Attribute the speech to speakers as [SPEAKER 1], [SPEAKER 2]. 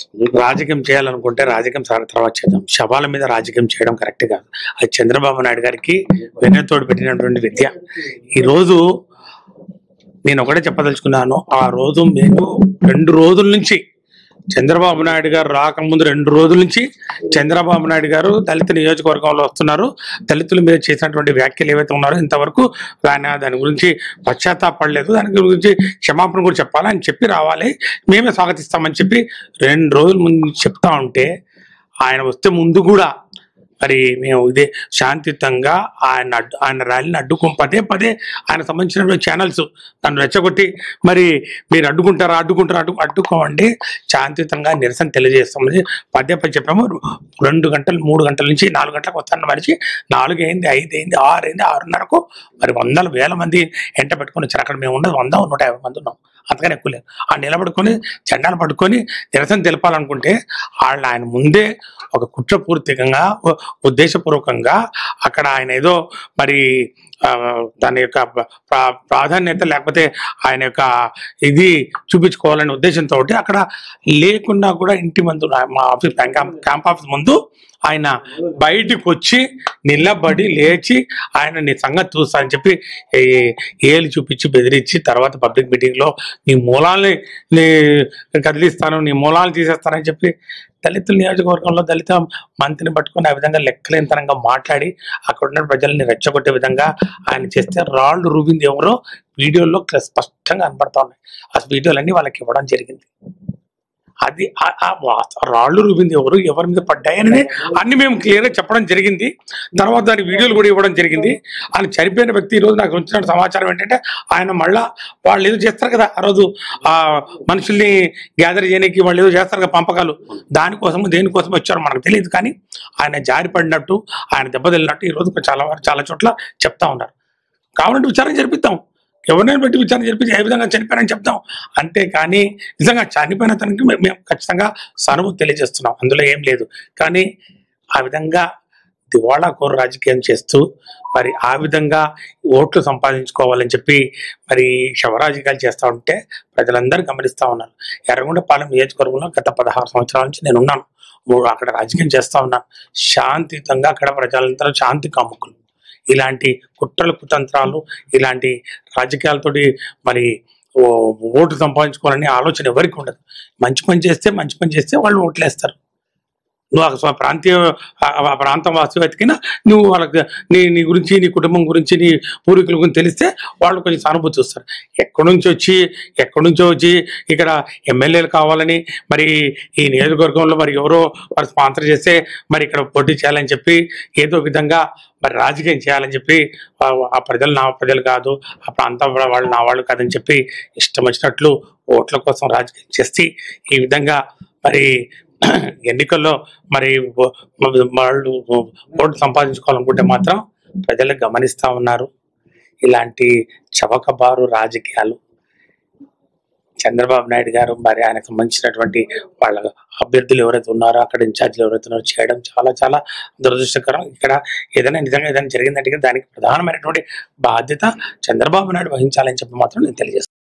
[SPEAKER 1] రాజకీయం చేయాలనుకుంటే రాజకీయం సార్ తర్వాత చేద్దాం శవాల మీద రాజకీయం చేయడం కరెక్ట్ కాదు అది చంద్రబాబు నాయుడు గారికి వెన్నతోడు పెట్టినటువంటి విద్య ఈ రోజు నేను ఒకటే చెప్పదలుచుకున్నాను ఆ రోజు మేము రెండు రోజుల నుంచి చంద్రబాబు నాయుడు గారు రాకముందు రెండు రోజుల నుంచి చంద్రబాబు నాయుడు గారు దళిత నియోజకవర్గంలో వస్తున్నారు దళితుల మీద చేసినటువంటి వ్యాఖ్యలు ఏవైతే ఉన్నారో ఇంతవరకు ఆయన దాని గురించి పశ్చాత్తాపడలేదు దాని గురించి క్షమాపణ కూడా చెప్పాలి అని చెప్పి రావాలి మేమే స్వాగతిస్తామని చెప్పి రెండు రోజుల ముందు చెప్తా ఉంటే ఆయన వస్తే ముందు కూడా మరి మేము ఇదే శాంతియుతంగా ఆయన అడ్డు ఆయన ర్యాలీని అడ్డుకో పదే పదే ఆయన సంబంధించినటువంటి ఛానల్స్ నన్ను రెచ్చగొట్టి మరి మీరు అడ్డుకుంటారా అడ్డుకుంటారా అడ్డు అడ్డుకోవండి శాంతియుతంగా నిరసన తెలియజేస్తామని పదే పదే చెప్పాము రెండు గంటలు మూడు గంటల నుంచి నాలుగు గంటలకు వస్తాను మనిషి నాలుగు అయింది ఐదు అయింది ఆరు అయింది ఆరున్నరకు మరి వందల వేల మంది ఎంట పెట్టుకొని వచ్చారు అక్కడ మేము ఉన్నది వంద నూట యాభై మంది ఉన్నాం అంతకని ఎక్కువ లేదు ఆ నిలబడుకొని జెండాలు పట్టుకొని నిరసన తెలపాలనుకుంటే వాళ్ళు ఆయన ముందే ఒక కుట్రపూర్తికంగా ఉ- ఉద్దేశపూర్వకంగా అక్కడ ఆయన ఏదో మరి ఆ, దాని యొక్క ప్ర- ప్రా- ప్రాధాన్యత లేకపోతే ఆయన యొక్క ఇది చూపించుకోవాలనే ఉద్దేశంతో అక్కడ లేకుండా కూడా ఇంటి ముందు నా- మా ఆఫీస్ క్యాంప్ క్యాంప్ ఆఫీస్ ముందు ఆయన బయటికి వచ్చి నిలబడి లేచి ఆయన నీ సంగతి చూస్తా అని చెప్పి ఏ- ఏలు చూపించి బెదిరించి తర్వాత పబ్లిక్ మీటింగ్ లో నీ మూలాల్ని నీ కదిలిస్తాను నీ మూలాలు తీసేస్తానని చెప్పి దళితుల నియోజకవర్గంలో దళిత మంత్రిని పట్టుకొని ఆ విధంగా లెక్కలేనితనంగా మాట్లాడి అక్కడ ఉన్న ప్రజల్ని రెచ్చగొట్టే విధంగా ఆయన చేస్తే రాళ్ళు రూబింది ఎవరో వీడియోలో క్ల- స్పష్టంగా కనపడతా ఉన్నాయి ఆ వీడియోలన్నీ వాళ్ళకి ఇవ్వడం జరిగింది అది ఆ- ఆ వా- రాళ్ళు రూబింది ఎవరు ఎవరి మీద పడ్డాయని అన్ని మేము క్లియర్ గా చెప్పడం జరిగింది తర్వాత దాని వీడియోలు కూడా ఇవ్వడం జరిగింది ఆయన చనిపోయిన వ్యక్తి ఈ రోజు నాకు వచ్చిన సమాచారం ఏంటంటే ఆయన మళ్ళా వాళ్ళు ఏదో చేస్తారు కదా ఆ రోజు ఆ మనుషుల్ని గ్యాదర్ చేయడానికి వాళ్ళు ఏదో చేస్తారు కదా పంపకాలు దానికోసం దేనికోసం వచ్చారో మనకు తెలియదు కానీ ఆయన జారి పడినట్టు ఆయన దెబ్బతిల్లినట్టు ఈ రోజు చాలా వరకు చాలా చోట్ల చెప్తా ఉన్నారు కావాలంటే విచారణ జరిపిద్దాం ఎవరినైనా బట్టి విచారణ జరిపించి ఏ విధంగా చనిపోయారని చెప్తాం అంతే కానీ నిజంగా చనిపోయిన తనకి మేము మేము ఖచ్చితంగా సానుభూతి తెలియజేస్తున్నాం అందులో ఏం లేదు కానీ ఆ విధంగా దివాళా కోరు రాజకీయం చేస్తూ మరి ఆ విధంగా ఓట్లు సంపాదించుకోవాలని చెప్పి మరి శవరాజకీయాలు చేస్తూ ఉంటే ప్రజలందరూ గమనిస్తూ ఉన్నారు ఎర్రగొండపాలెం నియోజకవర్గంలో గత పదహారు సంవత్సరాల నుంచి నేను ఉన్నాను మూడు అక్కడ రాజకీయం చేస్తా ఉన్నాను శాంతియుతంగా అక్కడ ప్రజలందరూ శాంతి కాముకులు ఇలాంటి కుట్రలు కుతంత్రాలు ఇలాంటి రాజకీయాలతోటి మరి ఓ- ఓటు సంపాదించుకోవాలని ఆలోచన ఎవరికి ఉండదు మంచి పని చేస్తే మంచి పని చేస్తే వాళ్ళు ఓట్లేస్తారు నువ్వు ఆ స్వ- ప్రాంతీయ ఆ- ఆ ప్రాంతం వాసి వెతికినా నువ్వు వాళ్ళకి నీ నీ గురించి నీ కుటుంబం గురించి నీ పూర్వీకుల గురించి తెలిస్తే వాళ్ళు కొంచెం సానుభూతి చూస్తారు ఎక్కడి నుంచి వచ్చి ఎక్కడి నుంచో వచ్చి ఇక్కడ ఎమ్మెల్యేలు కావాలని మరి ఈ నియోజకవర్గంలో మరి ఎవరో వారు స్పాన్సర్ చేస్తే మరి ఇక్కడ పోటీ చేయాలని చెప్పి ఏదో విధంగా మరి రాజకీయం చేయాలని చెప్పి ఆ- ఆ ప్రజలు నా ప్రజలు కాదు ఆ ప్రాంతం వాళ్ళు నా వాళ్ళు కాదని చెప్పి ఇష్టం వచ్చినట్లు ఓట్ల కోసం రాజకీయం చేసి ఈ విధంగా మరి ఎన్నికల్లో మరి ఓ- వాళ్ళు ఓటు సంపాదించుకోవాలనుకుంటే మాత్రం ప్రజలు గమనిస్తా ఉన్నారు ఇలాంటి చవకబారు రాజకీయాలు చంద్రబాబు నాయుడు గారు మరి ఆయనకు సంబంధించినటువంటి వాళ్ళ అభ్యర్థులు ఎవరైతే ఉన్నారో అక్కడ ఇన్ఛార్జీలు ఎవరైతే ఉన్నారో చేయడం చాలా చాలా దురదృష్టకరం ఇక్కడ ఏదైనా నిజంగా ఏదైనా జరిగిందంటే దానికి ప్రధానమైనటువంటి బాధ్యత చంద్రబాబు నాయుడు వహించాలని చెప్పి మాత్రం నేను తెలియజేస్తాను